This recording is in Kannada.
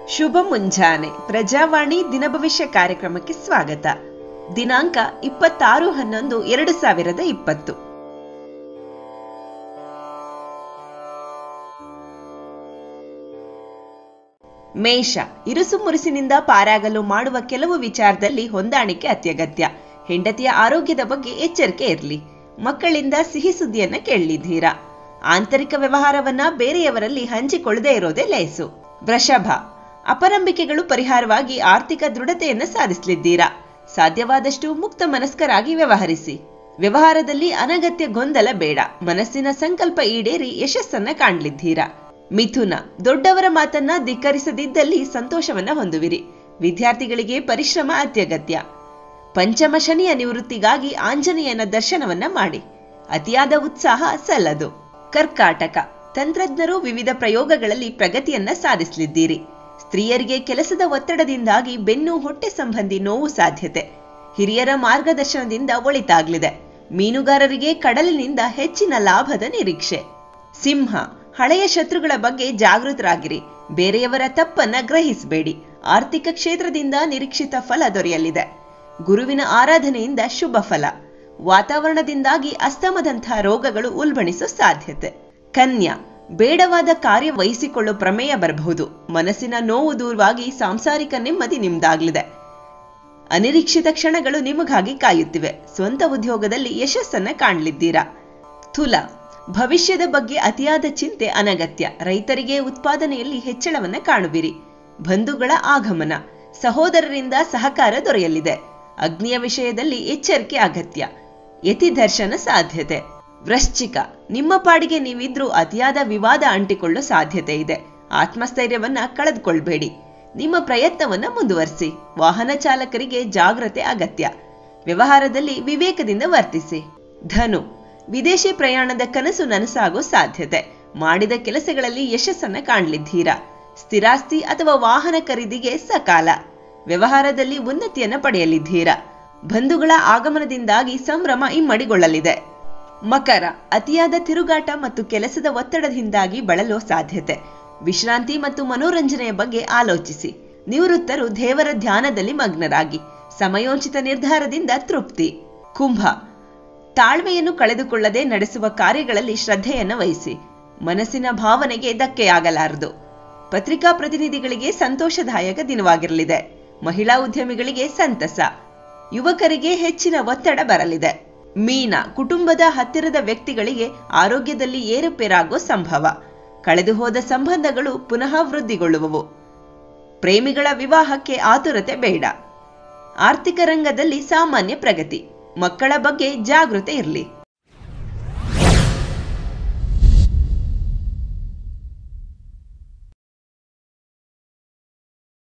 ಶುಭ ಮುಂಜಾನೆ ಪ್ರಜಾವಾಣಿ ದಿನಭವಿಷ್ಯ ಕಾರ್ಯಕ್ರಮಕ್ಕೆ ಸ್ವಾಗತ ದಿನಾಂಕ ಇಪ್ಪತ್ತಾರು ಹನ್ನೊಂದು ಎರಡು ಸಾವಿರದ ಇಪ್ಪತ್ತು ಮೇಷ ಇರುಸು ಮುರುಸಿನಿಂದ ಪಾರಾಗಲು ಮಾಡುವ ಕೆಲವು ವಿಚಾರದಲ್ಲಿ ಹೊಂದಾಣಿಕೆ ಅತ್ಯಗತ್ಯ ಹೆಂಡತಿಯ ಆರೋಗ್ಯದ ಬಗ್ಗೆ ಎಚ್ಚರಿಕೆ ಇರಲಿ ಮಕ್ಕಳಿಂದ ಸಿಹಿ ಸುದ್ದಿಯನ್ನ ಕೇಳಲಿದ್ದೀರಾ ಆಂತರಿಕ ವ್ಯವಹಾರವನ್ನ ಬೇರೆಯವರಲ್ಲಿ ಹಂಚಿಕೊಳ್ಳದೆ ಇರೋದೇ ಲೇಸು ವೃಷಭ ಅಪನಂಬಿಕೆಗಳು ಪರಿಹಾರವಾಗಿ ಆರ್ಥಿಕ ದೃಢತೆಯನ್ನ ಸಾಧಿಸಲಿದ್ದೀರಾ ಸಾಧ್ಯವಾದಷ್ಟು ಮುಕ್ತ ಮನಸ್ಕರಾಗಿ ವ್ಯವಹರಿಸಿ ವ್ಯವಹಾರದಲ್ಲಿ ಅನಗತ್ಯ ಗೊಂದಲ ಬೇಡ ಮನಸ್ಸಿನ ಸಂಕಲ್ಪ ಈಡೇರಿ ಯಶಸ್ಸನ್ನ ಕಾಣಲಿದ್ದೀರಾ ಮಿಥುನ ದೊಡ್ಡವರ ಮಾತನ್ನ ಧಿಕ್ಕರಿಸದಿದ್ದಲ್ಲಿ ಸಂತೋಷವನ್ನ ಹೊಂದುವಿರಿ ವಿದ್ಯಾರ್ಥಿಗಳಿಗೆ ಪರಿಶ್ರಮ ಅತ್ಯಗತ್ಯ ಪಂಚಮ ಶನಿಯ ನಿವೃತ್ತಿಗಾಗಿ ಆಂಜನೇಯನ ದರ್ಶನವನ್ನ ಮಾಡಿ ಅತಿಯಾದ ಉತ್ಸಾಹ ಸಲ್ಲದು ಕರ್ಕಾಟಕ ತಂತ್ರಜ್ಞರು ವಿವಿಧ ಪ್ರಯೋಗಗಳಲ್ಲಿ ಪ್ರಗತಿಯನ್ನ ಸಾಧಿಸಲಿದ್ದೀರಿ ಸ್ತ್ರೀಯರಿಗೆ ಕೆಲಸದ ಒತ್ತಡದಿಂದಾಗಿ ಬೆನ್ನು ಹೊಟ್ಟೆ ಸಂಬಂಧಿ ನೋವು ಸಾಧ್ಯತೆ ಹಿರಿಯರ ಮಾರ್ಗದರ್ಶನದಿಂದ ಒಳಿತಾಗ್ಲಿದೆ ಮೀನುಗಾರರಿಗೆ ಕಡಲಿನಿಂದ ಹೆಚ್ಚಿನ ಲಾಭದ ನಿರೀಕ್ಷೆ ಸಿಂಹ ಹಳೆಯ ಶತ್ರುಗಳ ಬಗ್ಗೆ ಜಾಗೃತರಾಗಿರಿ ಬೇರೆಯವರ ತಪ್ಪನ್ನ ಗ್ರಹಿಸಬೇಡಿ ಆರ್ಥಿಕ ಕ್ಷೇತ್ರದಿಂದ ನಿರೀಕ್ಷಿತ ಫಲ ದೊರೆಯಲಿದೆ ಗುರುವಿನ ಆರಾಧನೆಯಿಂದ ಶುಭ ಫಲ ವಾತಾವರಣದಿಂದಾಗಿ ಅಸ್ತಮದಂತಹ ರೋಗಗಳು ಉಲ್ಬಣಿಸೋ ಸಾಧ್ಯತೆ ಕನ್ಯಾ ಬೇಡವಾದ ಕಾರ್ಯ ವಹಿಸಿಕೊಳ್ಳೋ ಪ್ರಮೇಯ ಬರಬಹುದು ಮನಸ್ಸಿನ ನೋವು ದೂರವಾಗಿ ಸಾಂಸಾರಿಕ ನೆಮ್ಮದಿ ನಿಮ್ದಾಗ್ಲಿದೆ ಅನಿರೀಕ್ಷಿತ ಕ್ಷಣಗಳು ನಿಮಗಾಗಿ ಕಾಯುತ್ತಿವೆ ಸ್ವಂತ ಉದ್ಯೋಗದಲ್ಲಿ ಯಶಸ್ಸನ್ನ ಕಾಣಲಿದ್ದೀರಾ ತುಲ ಭವಿಷ್ಯದ ಬಗ್ಗೆ ಅತಿಯಾದ ಚಿಂತೆ ಅನಗತ್ಯ ರೈತರಿಗೆ ಉತ್ಪಾದನೆಯಲ್ಲಿ ಹೆಚ್ಚಳವನ್ನ ಕಾಣುವಿರಿ ಬಂಧುಗಳ ಆಗಮನ ಸಹೋದರರಿಂದ ಸಹಕಾರ ದೊರೆಯಲಿದೆ ಅಗ್ನಿಯ ವಿಷಯದಲ್ಲಿ ಎಚ್ಚರಿಕೆ ಅಗತ್ಯ ಯತಿ ದರ್ಶನ ಸಾಧ್ಯತೆ ವೃಶ್ಚಿಕ ನಿಮ್ಮ ಪಾಡಿಗೆ ನೀವಿದ್ರೂ ಅತಿಯಾದ ವಿವಾದ ಅಂಟಿಕೊಳ್ಳೋ ಸಾಧ್ಯತೆ ಇದೆ ಆತ್ಮಸ್ಥೈರ್ಯವನ್ನ ಕಳೆದುಕೊಳ್ಬೇಡಿ ನಿಮ್ಮ ಪ್ರಯತ್ನವನ್ನ ಮುಂದುವರಿಸಿ ವಾಹನ ಚಾಲಕರಿಗೆ ಜಾಗ್ರತೆ ಅಗತ್ಯ ವ್ಯವಹಾರದಲ್ಲಿ ವಿವೇಕದಿಂದ ವರ್ತಿಸಿ ಧನು ವಿದೇಶಿ ಪ್ರಯಾಣದ ಕನಸು ನನಸಾಗೋ ಸಾಧ್ಯತೆ ಮಾಡಿದ ಕೆಲಸಗಳಲ್ಲಿ ಯಶಸ್ಸನ್ನ ಕಾಣಲಿದ್ದೀರಾ ಸ್ಥಿರಾಸ್ತಿ ಅಥವಾ ವಾಹನ ಖರೀದಿಗೆ ಸಕಾಲ ವ್ಯವಹಾರದಲ್ಲಿ ಉನ್ನತಿಯನ್ನ ಪಡೆಯಲಿದ್ದೀರಾ ಬಂಧುಗಳ ಆಗಮನದಿಂದಾಗಿ ಸಂಭ್ರಮ ಇಮ್ಮಡಿಗೊಳ್ಳಲಿದೆ ಮಕರ ಅತಿಯಾದ ತಿರುಗಾಟ ಮತ್ತು ಕೆಲಸದ ಒತ್ತಡದಿಂದಾಗಿ ಬಳಲೋ ಸಾಧ್ಯತೆ ವಿಶ್ರಾಂತಿ ಮತ್ತು ಮನೋರಂಜನೆಯ ಬಗ್ಗೆ ಆಲೋಚಿಸಿ ನಿವೃತ್ತರು ದೇವರ ಧ್ಯಾನದಲ್ಲಿ ಮಗ್ನರಾಗಿ ಸಮಯೋಚಿತ ನಿರ್ಧಾರದಿಂದ ತೃಪ್ತಿ ಕುಂಭ ತಾಳ್ಮೆಯನ್ನು ಕಳೆದುಕೊಳ್ಳದೆ ನಡೆಸುವ ಕಾರ್ಯಗಳಲ್ಲಿ ಶ್ರದ್ಧೆಯನ್ನು ವಹಿಸಿ ಮನಸ್ಸಿನ ಭಾವನೆಗೆ ಧಕ್ಕೆಯಾಗಲಾರದು ಪತ್ರಿಕಾ ಪ್ರತಿನಿಧಿಗಳಿಗೆ ಸಂತೋಷದಾಯಕ ದಿನವಾಗಿರಲಿದೆ ಮಹಿಳಾ ಉದ್ಯಮಿಗಳಿಗೆ ಸಂತಸ ಯುವಕರಿಗೆ ಹೆಚ್ಚಿನ ಒತ್ತಡ ಬರಲಿದೆ ಮೀನ ಕುಟುಂಬದ ಹತ್ತಿರದ ವ್ಯಕ್ತಿಗಳಿಗೆ ಆರೋಗ್ಯದಲ್ಲಿ ಏರುಪೇರಾಗೋ ಸಂಭವ ಕಳೆದು ಹೋದ ಸಂಬಂಧಗಳು ಪುನಃ ವೃದ್ಧಿಗೊಳ್ಳುವವು ಪ್ರೇಮಿಗಳ ವಿವಾಹಕ್ಕೆ ಆತುರತೆ ಬೇಡ ಆರ್ಥಿಕ ರಂಗದಲ್ಲಿ ಸಾಮಾನ್ಯ ಪ್ರಗತಿ ಮಕ್ಕಳ ಬಗ್ಗೆ ಜಾಗೃತೆ ಇರಲಿ